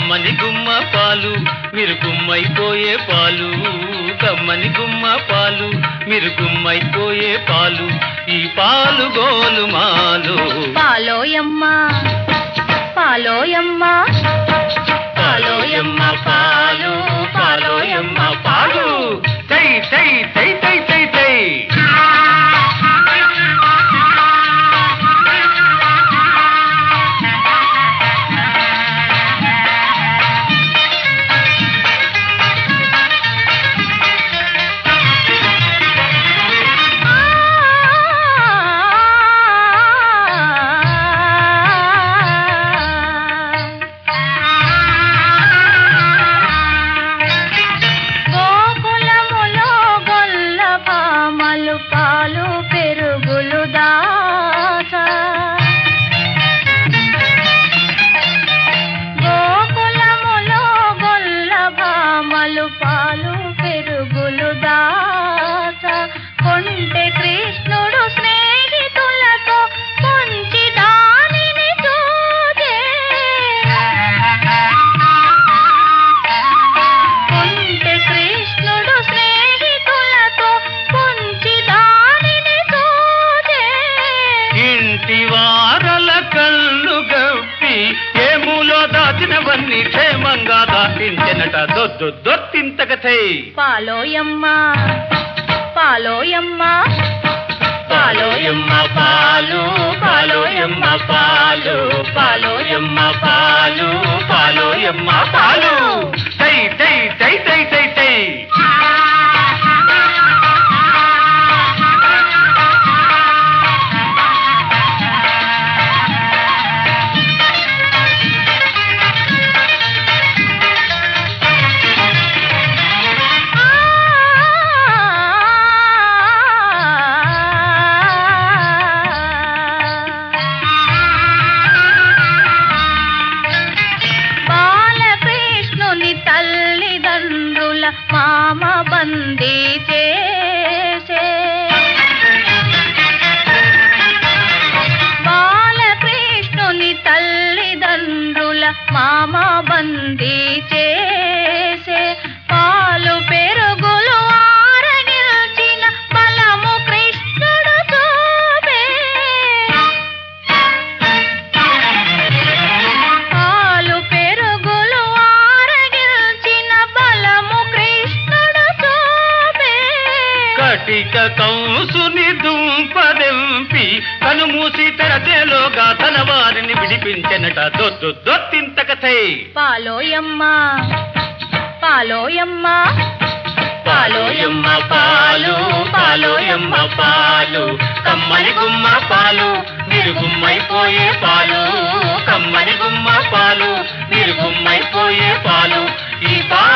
కమ్మని గుమ్మ పాలు మీరు గుమ్మైపోయే పాలు కమ్మని గుమ్మ పాలు మీరు గుమ్మైపోయే పాలు ఈ పాలు గోలు మాలు పాలోయమ్మ పాలోయమ్మ పాలోయమ్మ పాలు పాలోయమ్మ పాలు తై తై తై తై తై తై గోకులములో గొల్ల భామలు పాలు పెరుగులు దాచ గోకులములో గొల్ల భామలు పాలు పెరుగులు దాచ కొంటె కృష్ణుడు స్నేహితులతో కొంచి దానిని చూచే కొంటె కృష్ణుడు స్నేహితులతో కొంచి దానిని చూచే ఇంటి వారల కళ్ళు గప్పి ఏములో దాచినవన్నీ క్షేమంగా దాటించెనట దొద్దు దొత్తింతకథై పాలోయమ్మ పాలోయమ్మ పాలోయమ్మ పాలు పాలోయమ్మ పాలు పాలోయమ్మ పాలు పాలోయమ్మ పాలు తై తై తై తై తై తై బాలకృష్ణుని తల్లిదండ్రుల మామ బందీ చేసే బాలకృష్ణుని తల్లిదండ్రుల మామ బందీ చేసే పాలు పెరుగులు ఆరగిల్చిన బలము కృష్ణుడు చూపే పాలు పెరుగులు ఆరగిల్చిన బలము కృష్ణుడు చూపే కటిక కంసుని దుంపదెంపి కనుమూసి తెరచేలోగా తన వారిని విడిపించెనట దొద్దు దొత్తింతకథై పాలోయమ్మ పాలోయమ్మ పాలోయమ్మ పాలు పాలోయమ్మ పాలు కమ్మని గుమ్మ పాలు మీరు గుమ్మైపోయే పాలు కమ్మని గుమ్మ పాలు మీరు గుమ్మైపోయే పాలు ఈ పాలు